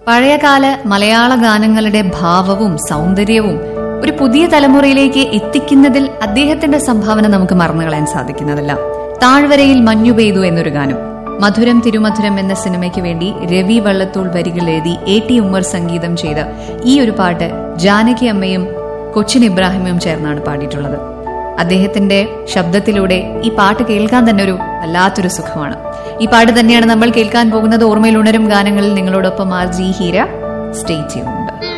പഴയകാല മലയാള ഗാനങ്ങളുടെ ഭാവവും സൗന്ദര്യവും ഒരു പുതിയ തലമുറയിലേക്ക് എത്തിക്കുന്നതിൽ അദ്ദേഹത്തിന്റെ സംഭാവന നമുക്ക് മറന്നുകളയാൻ സാധിക്കുന്നതല്ല താഴ്വരയിൽ മഞ്ഞു പെയ്തു എന്നൊരു ഗാനം മധുരം തിരുമധുരം എന്ന സിനിമയ്ക്ക് വേണ്ടി രവി വള്ളത്തോൾ വരികൾ എഴുതി എ ടി ഉമ്മർ സംഗീതം ചെയ്ത ഈ ഒരു പാട്ട് ജാനകി അമ്മയും കൊച്ചിൻ ഇബ്രാഹിമും ചേർന്നാണ് പാടിയിട്ടുള്ളത് അദ്ദേഹത്തിന്റെ ശബ്ദത്തിലൂടെ ഈ പാട്ട് കേൾക്കാൻ തന്നെ ഒരു വല്ലാത്തൊരു സുഖമാണ് ഈ പാട്ട് തന്നെയാണ് നമ്മൾ കേൾക്കാൻ പോകുന്നത് ഓർമ്മയിൽ ഉണരും ഗാനങ്ങളിൽ നിങ്ങളോടൊപ്പം ആർ ജി ഹീര സ്റ്റേ ചെയ്യുന്നുണ്ട്